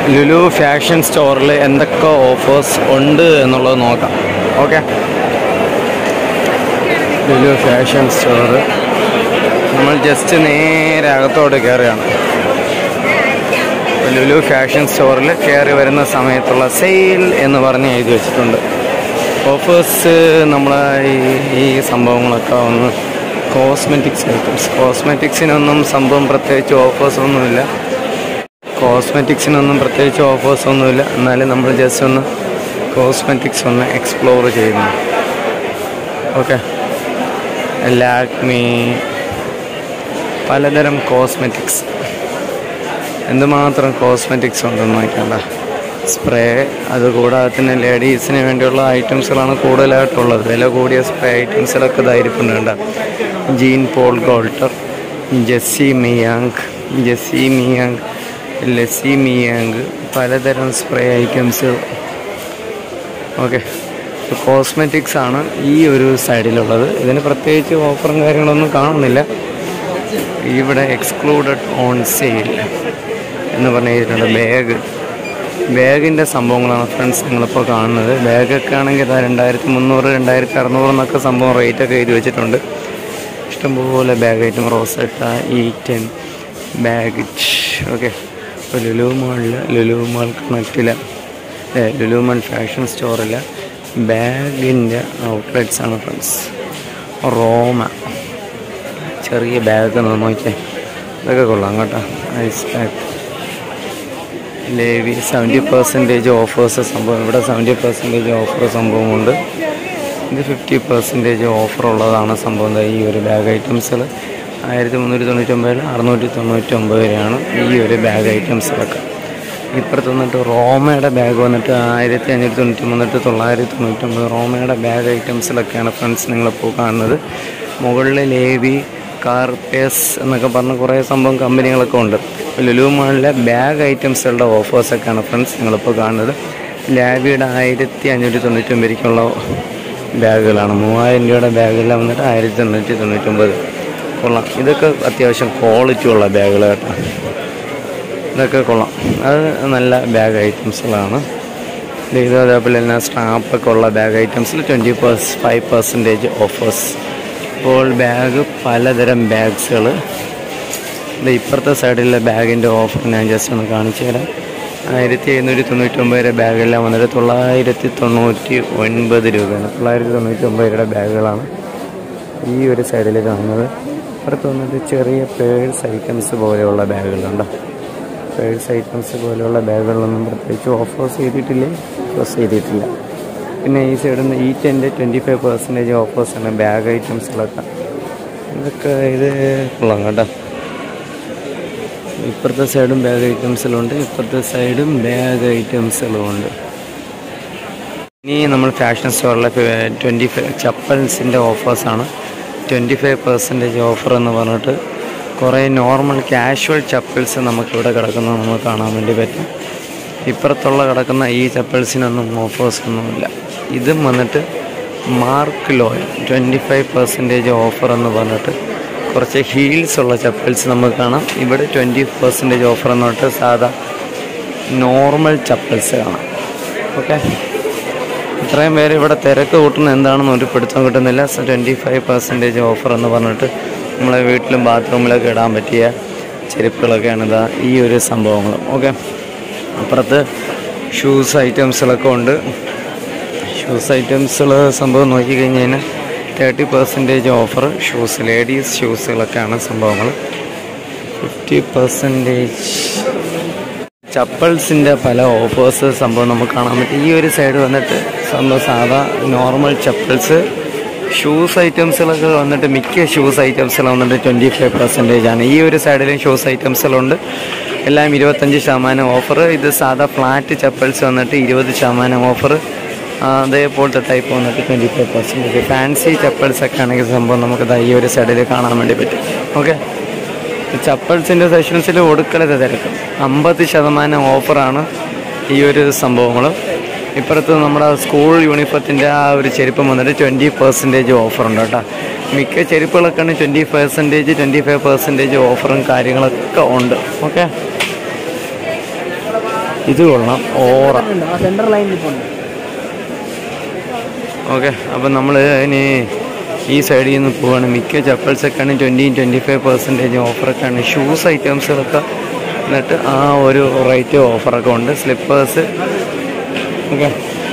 Lulu fashion സ്റ്റോറിൽ എന്തൊക്കെ offers ഉണ്ട് എന്നുള്ളത് നോക്കാം ഓക്കെ ലുലു ഫാഷൻ സ്റ്റോർ നമ്മൾ ജസ്റ്റ് നേരെ അകത്തോട്ട് കയറുകയാണ് ലുലു ഫാഷൻ സ്റ്റോറിൽ കയറി വരുന്ന സമയത്തുള്ള സെയിൽ എന്ന് പറഞ്ഞ് എഴുതി വെച്ചിട്ടുണ്ട് ഓഫേഴ്സ് നമ്മൾ ഈ ഈ സംഭവങ്ങളൊക്കെ ഒന്ന് കോസ്മെറ്റിക്സ് ഐറ്റംസ് കോസ്മെറ്റിക്സിനൊന്നും സംഭവം പ്രത്യേകിച്ച് ഓഫേഴ്സ് ഒന്നുമില്ല കോസ്മെറ്റിക്സിനൊന്നും പ്രത്യേകിച്ച് ഓഫേഴ്സ് ഒന്നുമില്ല എന്നാലും നമ്മൾ ജസ്റ്റ് ഒന്ന് കോസ്മെറ്റിക്സ് ഒന്ന് എക്സ്പ്ലോർ ചെയ്യുന്നു ഓക്കെ ലാക്മി പലതരം കോസ്മെറ്റിക്സ് എന്തുമാത്രം കോസ്മെറ്റിക്സ് ഉണ്ടെന്ന് നോക്കണ്ട സ്പ്രേ അതുകൂടാതെ തന്നെ ലേഡീസിന് വേണ്ടിയുള്ള ഐറ്റംസുകളാണ് കൂടുതലായിട്ടുള്ളത് വില കൂടിയ സ്പ്രേ ഐറ്റംസിലൊക്കെ ധൈര്യപ്പെടുന്നുണ്ട് ജീൻ പോൾ ഗോൾട്ടർ ജെസ്സി മിയാങ് ജെസ്സി മിയാങ് ലെസ്സി മിയാങ് പലതരം സ്പ്രേ ഐറ്റംസുകൾ ഓക്കെ കോസ്മെറ്റിക്സ് ആണ് ഈ ഒരു സൈഡിലുള്ളത് ഇതിന് പ്രത്യേകിച്ച് ഓഫറും കാര്യങ്ങളൊന്നും കാണുന്നില്ല ഇവിടെ എക്സ്ക്ലൂഡഡ് ഓൺ സെയിൽ എന്ന് പറഞ്ഞ് എഴുതിയിട്ടുണ്ട് ബാഗ് ബാഗിൻ്റെ സംഭവങ്ങളാണ് ഫ്രണ്ട്സ് നിങ്ങളിപ്പോൾ കാണുന്നത് ബാഗൊക്കെ ആണെങ്കിൽ ഇതാ രണ്ടായിരത്തി മുന്നൂറ് രണ്ടായിരത്തി അറുന്നൂറ് എന്നൊക്കെ സംഭവം റേറ്റൊക്കെ എഴുതി വെച്ചിട്ടുണ്ട് ഇഷ്ടംപോലെ ബാഗ് ഐറ്റം റോസട്ട ഈ ടെൻ ബാഗ് ഓക്കെ ഇപ്പോൾ ലുലു മാളിൽ ലുലു മാൾ കണക്റ്റിൽ ലുലു മാൾ ഫാഷൻ സ്റ്റോറിൽ ബാഗിൻ്റെ ഔട്ട്ലെറ്റ്സ് ആണ് ഫ്രണ്ട്സ് റോമ ചെറിയ ബാഗ് ഒന്ന് നോക്കിയേ ഇതൊക്കെ കൊള്ളാം കേട്ടോ ഐസ് bag Lavie seventy percentage offers സംഭവം ഇവിടെ സെവൻറ്റി പെർസെൻറ്റേജ് ഓഫർ സംഭവമുണ്ട് ഇത് ഫിഫ്റ്റി പെർസെൻറ്റേജ് ഓഫർ ഉള്ളതാണ് സംഭവം ദാ ഈ ഒരു ബാഗ് ഐറ്റംസിൽ ആയിരത്തി മുന്നൂറ്റി തൊണ്ണൂറ്റൊമ്പതിൽ അറുന്നൂറ്റി തൊണ്ണൂറ്റൊമ്പത് വരെയാണ് ഈ ഒരു ബാഗ് ഐറ്റംസിലൊക്കെ ഇപ്പുറത്ത് വന്നിട്ട് റോമയുടെ ബാഗ് വന്നിട്ട് ആയിരത്തി അഞ്ഞൂറ്റി തൊണ്ണൂറ്റി മൂന്നിട്ട് തൊള്ളായിരത്തി തൊണ്ണൂറ്റൊമ്പത് റോമയുടെ ബാഗ് ഐറ്റംസിലൊക്കെയാണ് ഫ്രണ്ട്സ് നിങ്ങളിപ്പോൾ കാണുന്നത് മുകളിൽ ലേവി കാർപേസ് എന്നൊക്കെ പറഞ്ഞ് കുറേ സംഭവം കമ്പനികളൊക്കെ ഉണ്ട് ലുലു മാളിലെ ബാഗ് ഐറ്റംസുകളുടെ ഓഫേഴ്സൊക്കെയാണ് ഫ്രണ്ട്സ് നിങ്ങളിപ്പോൾ കാണുന്നത് ലാവിയുടെ ആയിരത്തി അഞ്ഞൂറ്റി തൊണ്ണൂറ്റൊമ്പതിലേക്കുള്ള ബാഗുകളാണ് മൂവായിരം രൂപയുടെ ബാഗെല്ലാം വന്നിട്ട് ആയിരത്തി തൊണ്ണൂറ്റി തൊണ്ണൂറ്റൊമ്പത് കൊള്ളാം ഇതൊക്കെ അത്യാവശ്യം ക്വാളിറ്റി ഉള്ള ബാഗുകൾ കേട്ടോ ഇതൊക്കെ കൊള്ളാം അത് നല്ല ബാഗ് ഐറ്റംസുകളാണ് ഇത് അതേപോലെ തന്നെ സ്റ്റാമ്പൊക്കെ ഉള്ള ബാഗ് ഐറ്റംസിൽ twenty purse five percentage offers ഇപ്പോൾ ബാഗ് പലതരം ബാഗ്സുകൾ ഇത് ഇപ്പുറത്തെ സൈഡിലെ ബാഗിൻ്റെ ഓഫർ ഞാൻ ജസ്റ്റ് ഒന്ന് കാണിച്ചു തരാം ആയിരത്തി എഴുന്നൂറ്റി തൊണ്ണൂറ്റൊമ്പത് രൂപ ബാഗെല്ലാം വന്നിട്ട് തൊള്ളായിരത്തി തൊണ്ണൂറ്റി ഒൻപത് രൂപയാണ് തൊള്ളായിരത്തി തൊണ്ണൂറ്റി ഒമ്പത് രൂപയുടെ ബാഗുകളാണ് ഈ ഒരു സൈഡിൽ കാണുന്നത് ഇപ്പുറത്ത് വന്നിട്ട് ചെറിയ പേഴ്സ് ഐറ്റംസ് പോലെയുള്ള ബാഗുകളുണ്ടോ പേഴ്സ് ഐറ്റംസ് പോലെയുള്ള ബാഗുകളൊന്നും പ്രത്യേകിച്ച് ഓഫേഴ്സ് ചെയ്തിട്ടില്ലേ ഓഫേഴ്സ് ചെയ്തിട്ടില്ല പിന്നെ ഈ സൈഡിൽ നിന്ന് ഈ ടെൻ്റെ ട്വൻറ്റി ഫൈവ് പെർസെൻറ്റേജ് ഓഫേഴ്സാണ് ബാഗ് ഐറ്റംസിലൊക്കെ ഇതൊക്കെ ഇത് കൊള്ളാം കേട്ടോ ഇപ്പുറത്തെ സൈഡും ബാഗ് ഐറ്റംസിലുണ്ട് ഇപ്പുറത്തെ സൈഡും ബാഗ് ഐറ്റംസുകളുമുണ്ട് ഇനി നമ്മൾ ഫാഷൻ സ്റ്റോറിലെ ട്വൻറ്റി ഫൈവ് ചപ്പൽസിൻ്റെ ഓഫേഴ്സാണ് ട്വൻറ്റി ഫൈവ് പെർസെൻറ്റേജ് ഓഫർ എന്ന് പറഞ്ഞിട്ട് കുറേ നോർമൽ കാഷ്വൽ ചപ്പൽസ് നമുക്കിവിടെ കിടക്കുന്നത് നമുക്ക് കാണാൻ വേണ്ടി പറ്റും ഇപ്പുറത്തുള്ള കിടക്കുന്ന ഈ ചപ്പൽസിനൊന്നും ഓഫേഴ്സ് ഒന്നുമില്ല ഇതും വന്നിട്ട് Marc Loire twenty five percentage offer എന്ന് പറഞ്ഞിട്ട് കുറച്ച് ഹീൽസ് ഉള്ള ചപ്പൽസ് നമുക്ക് കാണാം ഇവിടെ ട്വൻറ്റി പെർസെൻറ്റേജ് ഓഫർ എന്ന് പറഞ്ഞിട്ട് സാധാ നോർമൽ ചപ്പൽസ് കാണാം ഓക്കെ ഇത്രയും പേര് ഇവിടെ തിരക്ക് കൂട്ടുന്ന എന്താണെന്ന് ഒരു പിടുത്തം കിട്ടുന്നില്ല ട്വൻറ്റി ഫൈവ് പെർസെൻറ്റേജ് ഓഫർ എന്ന് പറഞ്ഞിട്ട് നമ്മളെ വീട്ടിലും ബാത്റൂമിലൊക്കെ ഇടാൻ പറ്റിയ ചെരുപ്പുകളൊക്കെയാണ് ഇതാ ഈ ഒരു സംഭവങ്ങൾ ഓക്കെ അപ്പുറത്ത് ഷൂസ് ഐറ്റംസുകളൊക്കെ ഉണ്ട് ഷൂസ് ഐറ്റംസുകൾ സംഭവം നോക്കിക്കഴിഞ്ഞ് കഴിഞ്ഞാൽ thirty percentage offer shoes ladies ഷൂസുകളൊക്കെയാണ് സംഭവങ്ങൾ ഫിഫ്റ്റി പെർസെൻറ്റേജ് ചപ്പൽസിൻ്റെ പല ഓഫേഴ്സ് സംഭവം നമുക്ക് കാണാൻ പറ്റും ഈ ഒരു സൈഡ് വന്നിട്ട് സംഭവം സാധാ നോർമൽ ചപ്പൽസ് ഷൂസ് ഐറ്റംസുകളൊക്കെ വന്നിട്ട് മിക്ക ഷൂസ് ഐറ്റംസുകൾ വന്നിട്ട് ട്വൻറ്റി ഫൈവ് പെർസെൻറ്റേജ് ആണ് ഈ ഒരു സൈഡിലും ഷൂസ് ഐറ്റംസുകളുണ്ട് എല്ലാം ഇരുപത്തഞ്ച് ശതമാനം ഓഫർ ഇത് സാധാ ഫ്ലാറ്റ് ചപ്പൽസ് വന്നിട്ട് ഇരുപത് ശതമാനം ഓഫർ അതേപോലത്തെ ടൈപ്പ് വന്നിട്ട് twenty five percentage fancy chappals ഒക്കെ ആണെങ്കിൽ സംഭവം നമുക്ക് ദാ ഈ ഒരു സൈഡിൽ കാണാൻ വേണ്ടി പറ്റും ഓക്കെ ചപ്പൽസിൻ്റെ സെഷൻസിൽ ഒടുക്കലത്തെ തിരക്ക് അമ്പത് ശതമാനം ഓഫറാണ് ഈ ഒരു സംഭവങ്ങൾ ഇപ്പുറത്ത് നമ്മുടെ സ്കൂൾ യൂണിഫോത്തിൻ്റെ ആ ഒരു ചെരുപ്പം വന്നിട്ട് ട്വൻറ്റി പെർസെൻറ്റേജ് ഓഫറുണ്ട് കേട്ടോ മിക്ക ചെരുപ്പുകളൊക്കെയാണ് twenty percentage twenty five percentage ഓഫറും കാര്യങ്ങളൊക്കെ ഉണ്ട് ഓക്കെ ഇത് കൊള്ളാം ഓറ ഉണ്ട് ആ സെൻട്രൽ ലൈനിൽ ഇപ്പോൾ ഉണ്ട് ഓക്കെ അപ്പം നമ്മൾ ഇനി ഈ സൈഡിൽ നിന്ന് പോവാണ് മിക്ക ചപ്പൽസൊക്കെയാണ് ട്വൻറ്റിയും ട്വൻറ്റി ഫൈവ് പെർസെൻറ്റേജ് ഓഫറൊക്കെയാണ് ഷൂസ് ഐറ്റംസുകളൊക്കെ എന്നിട്ട് ആ ഒരു റേറ്റ് ഓഫറൊക്കെ ഉണ്ട് സ്ലിപ്പേഴ്സ് ഓക്കെ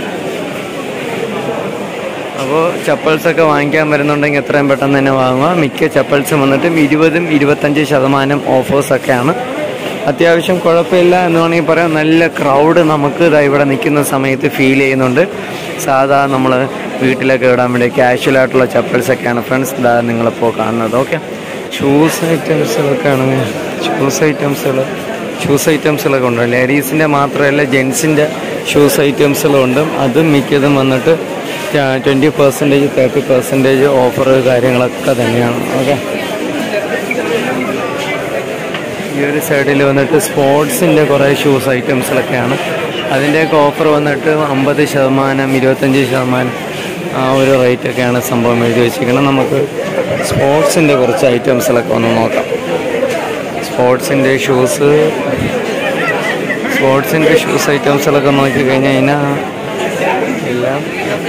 അപ്പോൾ ചപ്പൽസൊക്കെ വാങ്ങിക്കാൻ വരുന്നുണ്ടെങ്കിൽ എത്രയും പെട്ടെന്ന് തന്നെ വാങ്ങുക മിക്ക ചപ്പൽസും വന്നിട്ടും ഇരുപതും ഇരുപത്തഞ്ച് ശതമാനം ഓഫേഴ്സൊക്കെയാണ് അത്യാവശ്യം കുഴപ്പമില്ല എന്ന് വേണമെങ്കിൽ പറയാം നല്ല ക്രൗഡ് നമുക്ക് ഇതാ ഇവിടെ നിൽക്കുന്ന സമയത്ത് ഫീൽ ചെയ്യുന്നുണ്ട് സാധാ നമ്മൾ വീട്ടിലൊക്കെ ഇടാൻ വേണ്ടി കാഷ്വൽ ആയിട്ടുള്ള ചപ്പൽസൊക്കെയാണ് ഫ്രണ്ട്സ് ഇതാ നിങ്ങളിപ്പോൾ കാണുന്നത് ഓക്കെ ഷൂസ് ഐറ്റംസുകളൊക്കെയാണ് ഷൂസ് ഐറ്റംസുകൾ ഷൂസ് ഐറ്റംസുകളൊക്കെ ഉണ്ട് ലേഡീസിൻ്റെ മാത്രമല്ല ജെൻസിൻ്റെ ഷൂസ് ഐറ്റംസുകളും ഉണ്ട് അതും മിക്കതും വന്നിട്ട് twenty percentage thirty percentage offer കാര്യങ്ങളൊക്കെ തന്നെയാണ് ഓക്കെ ഈ ഒരു സൈഡിൽ വന്നിട്ട് സ്പോർട്സിൻ്റെ കുറേ ഷൂസ് ഐറ്റംസിലൊക്കെയാണ് അതിൻ്റെയൊക്കെ ഓഫർ വന്നിട്ട് അമ്പത് ശതമാനം ഇരുപത്തഞ്ച് ശതമാനം ആ ഒരു റേറ്റൊക്കെയാണ് സംഭവം എഴുതി വെച്ചിരിക്കുന്നത് നമുക്ക് സ്പോർട്സിൻ്റെ കുറച്ച് ഐറ്റംസിലൊക്കെ ഒന്ന് നോക്കാം സ്പോർട്സിൻ്റെ ഷൂസ് സ്പോർട്സിൻ്റെ ഷൂസ് ഐറ്റംസിലൊക്കെ നോക്കി കഴിഞ്ഞാൽ കഴിഞ്ഞാൽ എല്ലാം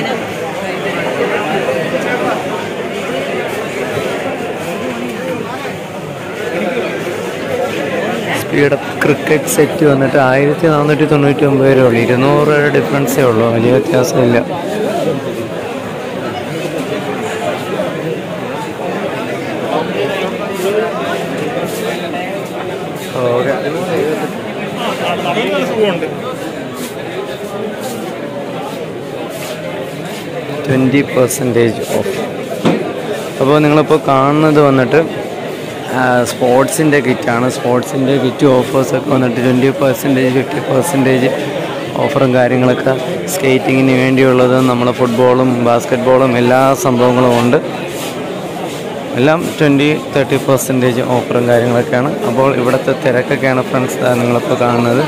സ്പീഡ് ക്രിക്കറ്റ് സെറ്റ് വന്നിട്ട് ആയിരത്തി നാനൂറ്റി തൊണ്ണൂറ്റി ഒമ്പത് രൂപ ഉള്ളൂ ഇരുന്നൂറ് രൂപയുടെ ഡിഫറൻസേ ഉള്ളൂ വലിയ വ്യത്യാസമില്ല ഓക്കെ ട്വൻറ്റി പെർസെൻറ്റേജ് ഓഫ് അപ്പോൾ നിങ്ങളിപ്പോൾ കാണുന്നത് വന്നിട്ട് സ്പോർട്സിൻ്റെ കിറ്റാണ് സ്പോർട്സിൻ്റെ കിറ്റ് ഓഫേഴ്സൊക്കെ വന്നിട്ട് ട്വൻറ്റി പെർസെൻറ്റേജ് ഫിഫ്റ്റി പെർസെൻറ്റേജ് ഓഫറും കാര്യങ്ങളൊക്കെ സ്കേറ്റിങ്ങിന് വേണ്ടിയുള്ളത് നമ്മളെ ഫുട്ബോളും ബാസ്ക്കറ്റ് ബോളും എല്ലാ സംഭവങ്ങളും ഉണ്ട് എല്ലാം ട്വൻറ്റി തേർട്ടി പെർസെൻറ്റേജ് ഓഫറും കാര്യങ്ങളൊക്കെയാണ് അപ്പോൾ ഇവിടുത്തെ തിരക്കൊക്കെയാണ് ഫ്രണ്ട്സ് നിങ്ങളിപ്പോൾ കാണുന്നത്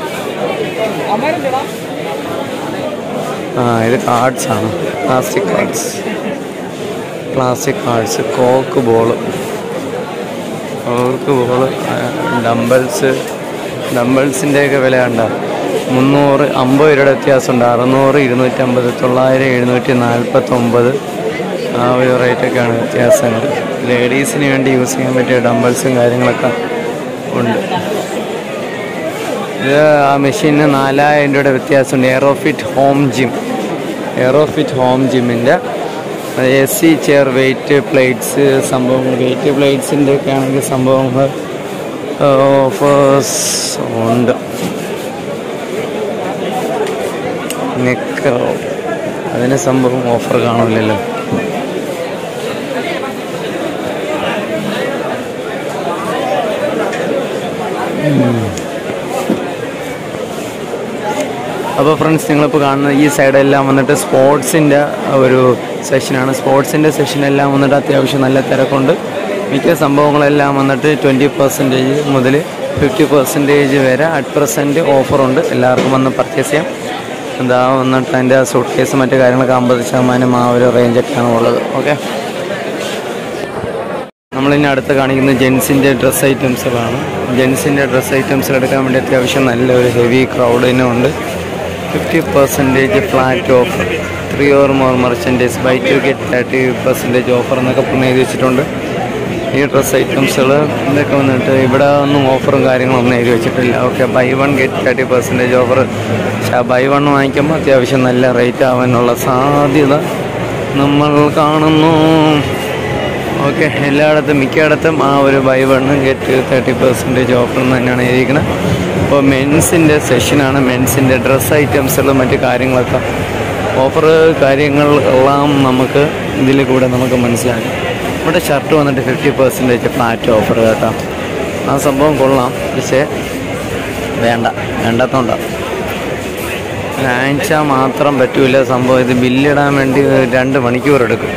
ആ ഇത് കാർഡ്സ് ആണ് plastic cards plastic cards cock ball cock ball dumbbells ഡംബൽസിൻ്റെയൊക്കെ വില കണ്ട മുന്നൂറ് അമ്പത് രൂപയുടെ വ്യത്യാസമുണ്ട് അറുന്നൂറ് ഇരുന്നൂറ്റമ്പത് തൊള്ളായിരം എഴുന്നൂറ്റി നാൽപ്പത്തൊമ്പത് ആ ഒരു റേറ്റൊക്കെയാണ് വ്യത്യാസങ്ങൾ ലേഡീസിന് വേണ്ടി യൂസ് ചെയ്യാൻ പറ്റിയ ഡംബൽസും കാര്യങ്ങളൊക്കെ ഉണ്ട് ഇത് ആ മെഷീനിന് നാലായിരം രൂപയുടെ വ്യത്യാസമുണ്ട് Aerofit home gym Aerofit home ജിമ്മിൻ്റെ A C chair weight plates സംഭവങ്ങൾ വെയിറ്റ് പ്ലേറ്റ്സിൻ്റെ ഒക്കെ ആണെങ്കിൽ സംഭവങ്ങൾ ഓഫേഴ്സ് ഉണ്ട് നെക്ക് അതിന് സംഭവം ഓഫർ കാണില്ലല്ലോ അപ്പോൾ ഫ്രണ്ട്സ് നിങ്ങളിപ്പോൾ കാണുന്ന ഈ സൈഡെല്ലാം വന്നിട്ട് സ്പോർട്സിൻ്റെ ഒരു സെഷനാണ് സ്പോർട്സിൻ്റെ സെഷനെല്ലാം വന്നിട്ട് അത്യാവശ്യം നല്ല തിരക്കുണ്ട് മിക്ക സംഭവങ്ങളെല്ലാം വന്നിട്ട് ട്വൻറ്റി പെർസെൻറ്റേജ് മുതൽ ഫിഫ്റ്റി പെർസെൻറ്റേജ് വരെ അറ്റ് പ്രസൻറ്റ് ഓഫറുണ്ട് എല്ലാവർക്കും വന്ന് പർച്ചേസ് ചെയ്യാം എന്താ വന്നിട്ട് അതിൻ്റെ സൂട്ട് കേസ് മറ്റു കാര്യങ്ങളൊക്കെ അമ്പത് ശതമാനം ആ ഒരു റേഞ്ചൊക്കെയാണ് ഉള്ളത് ഓക്കെ നമ്മളിനി അടുത്ത് കാണിക്കുന്നത് ജെൻസിൻ്റെ ഡ്രസ്സ് ഐറ്റംസുകളാണ് ജെൻസിൻ്റെ ഡ്രസ്സ് ഐറ്റംസ് എടുക്കാൻ വേണ്ടി അത്യാവശ്യം നല്ലൊരു ഹെവി ക്രൗഡിനും ഉണ്ട് fifty percentage flat offer three or more merchandise buy two get thirty percentage offer എന്നൊക്കെ പറഞ്ഞ് എഴുതി വെച്ചിട്ടുണ്ട് ഈ ഡ്രസ്സ് ഐറ്റംസുകൾ ഇതൊക്കെ വന്നിട്ട് ഇവിടെ ഒന്നും ഓഫറും കാര്യങ്ങളൊന്നും എഴുതി വെച്ചിട്ടില്ല okay buy one get thirty percentage offer പക്ഷേ ബൈ വൺ വാങ്ങിക്കുമ്പോൾ അത്യാവശ്യം നല്ല റേറ്റ് ആവാനുള്ള സാധ്യത നമ്മൾ കാണുന്നു ഓക്കെ എല്ലായിടത്തും മിക്കയിടത്തും ആ ഒരു ബൈ വണ്ണും ഗെറ്റ് തേർട്ടി പെർസെൻറ്റേജ് ഓഫർ തന്നെയാണ് എഴുതിയിരിക്കുന്നത് അപ്പോൾ മെൻസിൻ്റെ സെഷനാണ് മെൻസിൻ്റെ ഡ്രസ്സ് ഐറ്റംസുകളും മറ്റു കാര്യങ്ങളൊക്കെ ഓഫർ കാര്യങ്ങൾ എല്ലാം നമുക്ക് ഇതിൽ കൂടെ നമുക്ക് മനസ്സിലാക്കാം ഇവിടെ ഷർട്ട് വന്നിട്ട് ഫിഫ്റ്റി പെർസെൻറ്റേജ് ഫ്ലാറ്റ് ഓഫർ കേട്ടോ ആ സംഭവം കൊള്ളാം പക്ഷേ വേണ്ട വേണ്ടാത്തോണ്ടാണ് വാങ്ങിച്ചാൽ മാത്രം പറ്റൂല സംഭവം ഇത് ബില്ലിടാൻ വേണ്ടി രണ്ട് മണിക്കൂർ എടുക്കും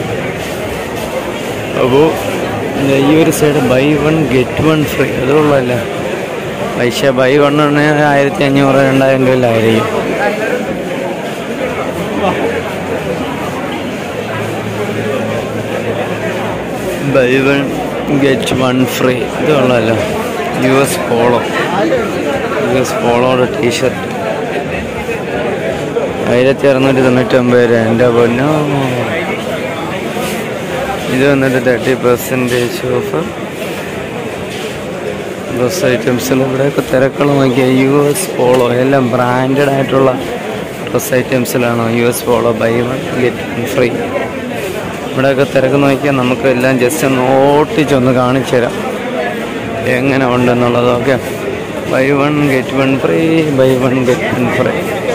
അപ്പോൾ ഈ ഒരു side buy one get one free അതുള്ളല്ല പൈസ ബൈ വണ്ണിന് ആയിരത്തി അഞ്ഞൂറ് രണ്ടായിരം രൂപയിലായിരിക്കും buy one get one free ഇതുള്ളല്ലോ U S Polo U S പോളോയുടെ ടീഷർട്ട് ആയിരത്തി അറുന്നൂറ്റി തൊണ്ണൂറ്റൊമ്പത് രൂപ എൻ്റെ പൊന്നോ ഇത് വന്നിട്ട് തേർട്ടി പെർസെൻറ്റേജ് ഓഫ് ഡ്രസ് ഐറ്റംസിൽ ഇവിടെയൊക്കെ തിരക്കുകൾ നോക്കിയാൽ യു എസ് പോളോ എല്ലാം ബ്രാൻഡഡ് ആയിട്ടുള്ള ഡ്രസ് ഐറ്റംസിലാണ് U S Polo buy one get one free ഇവിടെയൊക്കെ തിരക്ക് നോക്കിയാൽ നമുക്ക് എല്ലാം ജസ്റ്റ് ഒന്ന് ഓട്ടിച്ചൊന്ന് കാണിച്ചു തരാം എങ്ങനെ ഉണ്ടെന്നുള്ളതൊക്കെ buy one get one free buy one get one free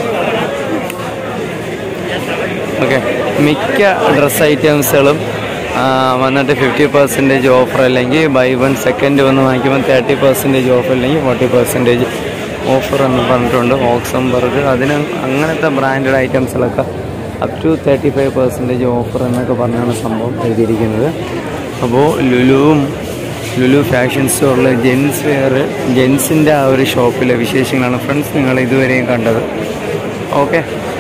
okay മിക്ക ഡ്രസ് ഐറ്റംസുകളും ആ, വന്നിട്ട് ഫിഫ്റ്റി പെർസെൻറ്റേജ് ഓഫർ അല്ലെങ്കിൽ ബൈ വൺ സെക്കൻഡ് വന്ന് വാങ്ങിക്കുമ്പോൾ തേർട്ടി പെർസെൻറ്റേജ് ഓഫർ അല്ലെങ്കിൽ ഫോർട്ടി പെർസെൻറ്റേജ് ഓഫർ എന്ന് പറഞ്ഞിട്ടുണ്ട് ഓക്സംബർഗ് അതിന് അങ്ങനത്തെ ബ്രാൻഡഡ് ഐറ്റംസിലൊക്കെ up to thirty five percentage offer എന്നൊക്കെ പറഞ്ഞാണ് സംഭവം എഴുതിയിരിക്കുന്നത് അപ്പോൾ ലുലുവും ലുലു ഫാഷൻ സ്റ്റോറിൽ ജെൻസ് വെയർ ജെൻസിൻ്റെ ആ ഒരു ഷോപ്പിലെ വിശേഷങ്ങളാണ് ഫ്രണ്ട്സ് നിങ്ങൾ ഇതുവരെയും കണ്ടത് ഓക്കെ